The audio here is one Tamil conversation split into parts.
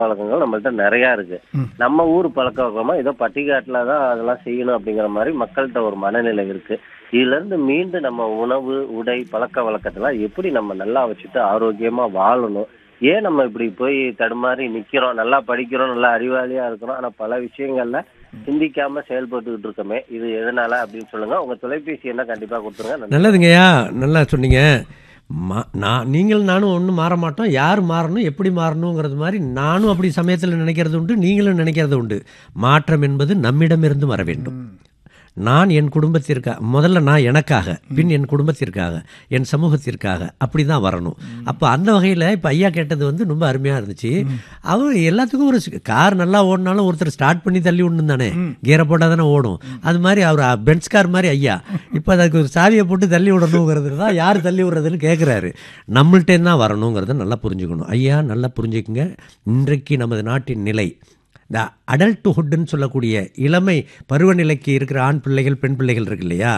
வழக்கங்கள் நம்மள்ட்ட நிறைய இருக்கு ம். நம்ம ஊர் பழக்க வழக்கமா ஏதோ பட்டிக்காட்டுல தான் அதெல்லாம் செய்யணும் அப்படிங்கிற மாதிரி மக்கள்கிட்ட ஒரு மனநிலை இருக்கு இதுல இருந்து மீண்டும் நம்ம உணவு உடை பழக்க வழக்கத்தெல்லாம் எப்படி நம்ம நல்லா வச்சுட்டு ஆரோக்கியமா வாழணும் ஏன் நம்ம இப்படி போய் தடுமாறி நிக்கிறோம் நல்லா படிக்கிறோம் நல்லா அறிவாளியா இருக்கிறோம் ஆனா பல விஷயங்கள்ல சிந்திக்காம செயல்பட்டுக்கிட்டு இருக்கோமே இது எதனால அப்படின்னு சொல்லுங்க உங்க தொலைபேசி என்ன கண்டிப்பா கொடுத்துருங்க நன்றி. நல்லதுங்கய்யா நல்லா சொன்னீங்க மா நான் நீங்கள் நானும் ஒன்றும் மாற மாட்டோம் யார் மாறணும் எப்படி மாறணுங்கிறது மாதிரி நானும் அப்படி சமயத்தில் நினைக்கிறது உண்டு நீங்களும் நினைக்கிறது உண்டு மாற்றம் என்பது நம்மிடமிருந்து வர வேண்டும் நான் என் குடும்பத்திற்காக முதல்ல நான் எனக்காக பின் என் குடும்பத்திற்காக என் சமூகத்திற்காக அப்படி தான் வரணும் அப்போ அந்த வகையில் இப்போ ஐயா கேட்டது வந்து ரொம்ப அருமையாக இருந்துச்சு அவர் எல்லாத்துக்கும் ஒரு கார் நல்லா ஓடினாலும் ஒருத்தர் ஸ்டார்ட் பண்ணி தள்ளி விடணும் தானே கீரை போட்டால் தானே ஓடும் அது மாதிரி அவர் பென்ஸ் கார் மாதிரி ஐயா இப்போ அதுக்கு ஒரு சாவியை போட்டு தள்ளி விடணுங்கிறது தான் யார் தள்ளி விடுறதுன்னு கேட்குறாரு நம்மள்ட்டே தான் வரணுங்கிறத நல்லா புரிஞ்சுக்கணும் ஐயா நல்லா புரிஞ்சுக்குங்க இன்றைக்கு நமது நாட்டின் நிலை இந்த அடல்ட்டுஹுட்னு சொல்லக்கூடிய இளமை பருவநிலைக்கு இருக்கிற ஆண் பிள்ளைகள் பெண் பிள்ளைகள் இருக்கு இல்லையா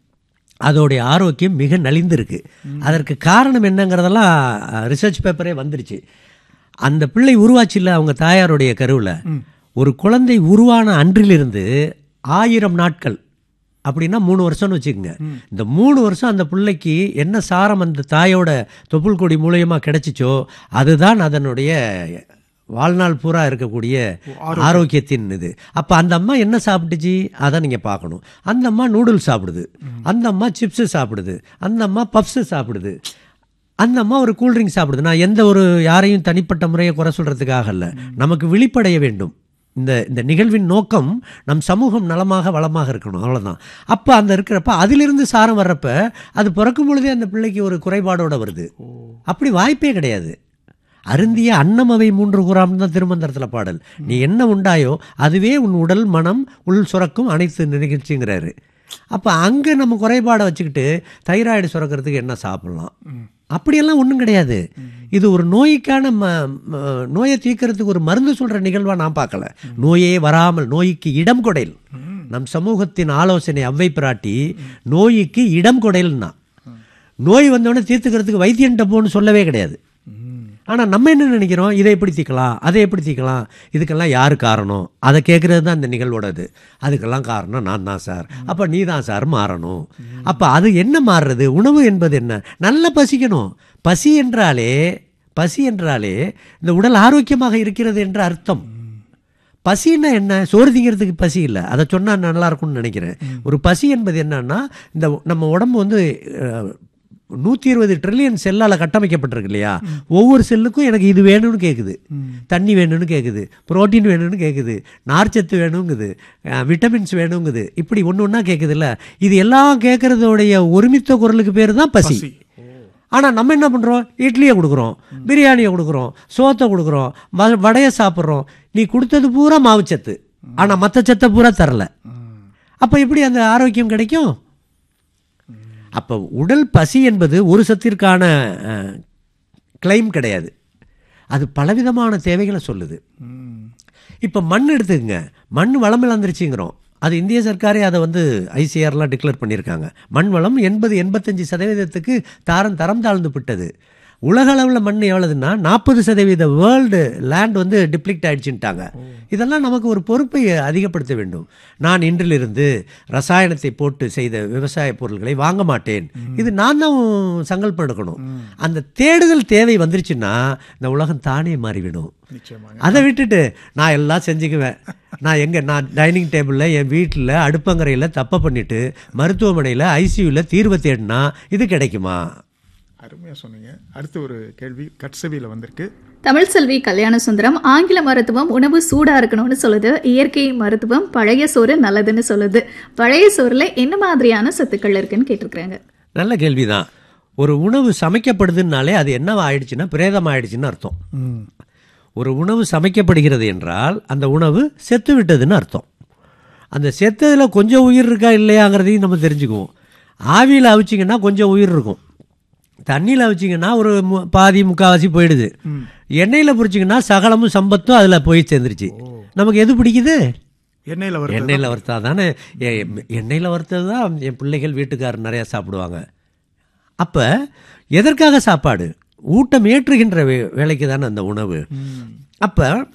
அதோடைய ஆரோக்கியம் மிக நலிந்திருக்கு அதற்கு காரணம் என்னங்கிறதெல்லாம் ரிசர்ச் பேப்பரே வந்துருச்சு அந்த பிள்ளை உருவாச்சு இல்லை அவங்க தாயாருடைய கருவில் ஒரு குழந்தை உருவான அன்றிலிருந்து ஆயிரம் நாட்கள் அப்படின்னா மூணு வருஷம்னு வச்சுக்கோங்க இந்த மூணு வருஷம் அந்த பிள்ளைக்கு என்ன சாரம் அந்த தாயோட தொப்புள் கொடி மூலியமாக கிடைச்சிச்சோ அதுதான் அதனுடைய வாழ்நாள் பூரா இருக்கக்கூடிய ஆரோக்கியத்தின் இது அப்போ அந்த அம்மா என்ன சாப்பிட்டுச்சு அதை நீங்கள் பார்க்கணும் அந்த அம்மா நூடுல்ஸ் சாப்பிடுது அந்த அம்மா சிப்ஸு சாப்பிடுது அந்த அம்மா பப்ஸு சாப்பிடுது அந்த அம்மா ஒரு கூல்ட்ரிங்க் சாப்பிடுது நான் எந்த ஒரு யாரையும் தனிப்பட்ட முறையை குறை சொல்கிறதுக்காக இல்லை நமக்கு விழிப்படைய வேண்டும் இந்த இந்த நிகழ்வின் நோக்கம் நம் சமூகம் நலமாக வளமாக இருக்கணும் அவ்வளோதான் அப்போ அந்த இருக்கிறப்ப அதிலிருந்து சாரம் வர்றப்ப அது பிறக்கும் பொழுதே அந்த பிள்ளைக்கு ஒரு குறைபாடோட வருது அப்படி வாய்ப்பே கிடையாது அருந்திய அன்னமவை மூன்று கூறாம் தான் திருமந்திரத்தில் பாடல் நீ என்ன உண்டாயோ அதுவே உன் உடல் மனம் உள் சுரக்கும் அனைத்து நிகழ்ச்சிங்கிறாரு அப்போ அங்கே நம்ம குறைபாடை வச்சுக்கிட்டு தைராய்டு சுரக்கிறதுக்கு என்ன சாப்பிட்லாம் அப்படியெல்லாம் ஒன்றும் கிடையாது இது ஒரு நோய்க்கான ம ம- நோயை தீர்க்கறதுக்கு ஒரு மருந்து சொல்கிற நிகழ்வாக நான் பார்க்கல நோயே வராமல் நோய்க்கு இடம் கொடைல் நம் சமூகத்தின் ஆலோசனை அவ்வை பிராட்டி நோய்க்கு இடம் கொடைல்னா நோய் வந்தோடனே தீர்த்துக்கிறதுக்கு வைத்தியன்ட்ட போன்னு சொல்லவே கிடையாது ஆனால் நம்ம என்ன நினைக்கிறோம் இதை எப்படி தீர்க்கலாம் அதை எப்படி தீர்க்கலாம் இதுக்கெல்லாம் யார் காரணம் அதை கேட்குறது தான் இந்த நிகழ்வோட இது அதுக்கெல்லாம் காரணம் நான் தான் சார் அப்போ நீ தான் சார் மாறணும் அப்போ அது என்ன மாறுறது உணவு என்பது என்ன நல்லா பசிக்கணும் பசி என்றாலே பசி என்றாலே இந்த உடல் ஆரோக்கியமாக இருக்கிறது என்ற அர்த்தம் பசின்னா என்ன சோறு திங்கிறதுக்கு பசி இல்லை அதை சொன்னால் நல்லா இருக்கும்னு நினைக்கிறேன் ஒரு பசி என்பது என்னன்னா இந்த நம்ம உடம்பு வந்து நூற்றி இருபது ட்ரில்லியன் செல்லால் கட்டமைக்கப்பட்டிருக்கு இல்லையா ஒவ்வொரு செல்லுக்கும் எனக்கு இது வேணும்னு கேட்குது தண்ணி வேணும்னு கேட்குது புரோட்டீன் வேணும்னு கேட்குது நார்ச்சத்து வேணுங்குது அஹ், விட்டமின்ஸ் வேணுங்குது இப்படி ஒன்று ஒன்றா கேட்குதுல்ல இது எல்லாம் கேட்குறதோடைய ஒருமித்த குரலுக்கு பேர் தான் பசி ஆனால் நம்ம என்ன பண்ணுறோம் இட்லியை கொடுக்குறோம் பிரியாணியை கொடுக்குறோம் சோத்தை கொடுக்குறோம் வ- வடையை சாப்பிட்றோம் நீ கொடுத்தது பூரா மாவுச்சத்து ஆனால் மற்ற சத்தை பூரா தரல அப்போ எப்படி அந்த ஆரோக்கியம் கிடைக்கும் அப்போ உடல் பசி என்பது ஒரு சத்திற்கான கிளைம் கிடையாது அது பலவிதமான தேவைகளை சொல்லுது இப்போ மண் எடுத்துக்கங்க மண் வளம் இழந்துருச்சுங்கிறோம் அது இந்திய சர்க்காரே அதை வந்து ஐசிஆர்லாம் டிக்ளேர் பண்ணியிருக்காங்க மண் வளம் எண்பது எண்பத்தஞ்சு சதவீதத்துக்கு தாரம் தரம் தாழ்ந்து விட்டது உலக அளவில் மண் எவ்வளவுன்னா நாற்பது சதவீத வேர்ல்டு லேண்ட் வந்து டிப்ளிக்ட் ஆயிடுச்சுட்டாங்க இதெல்லாம் நமக்கு ஒரு பொறுப்பை அதிகப்படுத்த வேண்டும் நான் இன்றிலிருந்து ரசாயனத்தை போட்டு செய்த விவசாய பொருள்களை வாங்க மாட்டேன் இது நான் தான் சங்கல்பம் எடுக்கணும் அந்த தேடுதல் தேவை வந்துருச்சுன்னா இந்த உலகம் தானே மாறிவிடும் நிச்சயமாக அதை விட்டுட்டு நான் எல்லாம் செஞ்சுக்குவேன் நான் எங்கே நான் டைனிங் டேபிளில் என் வீட்டில் அடுப்பங்கரையில் தப்பை பண்ணிட்டு மருத்துவமனையில் ஐசியூவில் தீர்வை தேடினா இது கிடைக்குமா அருமையாக சொன்னீங்க அடுத்து ஒரு கேள்வி கட்சவியில் வந்திருக்கு தமிழ் செல்வி கல்யாண சுந்தரம் ஆங்கில மருத்துவம் உணவு சூடா இருக்கணும்னு சொல்லுது இயற்கை மருத்துவம் பழைய சோறு நல்லதுன்னு சொல்லுது பழைய சோறுல என்ன மாதிரியான சத்துக்கள் இருக்குன்னு கேட்டிருக்கிறாங்க நல்ல கேள்விதான் ஒரு உணவு சமைக்கப்படுதுன்னாலே அது என்னவா ஆயிடுச்சுன்னா பிரேதம் ஆயிடுச்சுன்னு அர்த்தம் ஒரு உணவு சமைக்கப்படுகிறது என்றால் அந்த உணவு செத்து விட்டதுன்னு அர்த்தம் அந்த செத்ததில் கொஞ்சம் உயிர் இருக்கா இல்லையாங்கிறதையும் நம்ம தெரிஞ்சுக்குவோம் ஆவியில் அவிச்சிங்கன்னா கொஞ்சம் உயிர் இருக்கும் தண்ணியில் அவிச்சிங்கன்னா ஒரு மு- பாதி முக்காவாசி போயிடுது எண்ணெயில் பொரிச்சிங்கன்னா சகலமும் சம்பத்தும் அதில் போய் சேர்ந்துருச்சு நமக்கு எது பிடிக்குது எண்ணெயில் வரும் எண்ணெயில் வறுத்தா தானே எண்ணெயில் வறுத்தது தான் என் பிள்ளைகள் வீட்டுக்காரர் நிறையா சாப்பிடுவாங்க அப்போ எதற்காக சாப்பாடு ஊட்டம் ஏற்றுகின்ற வே வேலைக்கு தானே அந்த உணவு அப்போ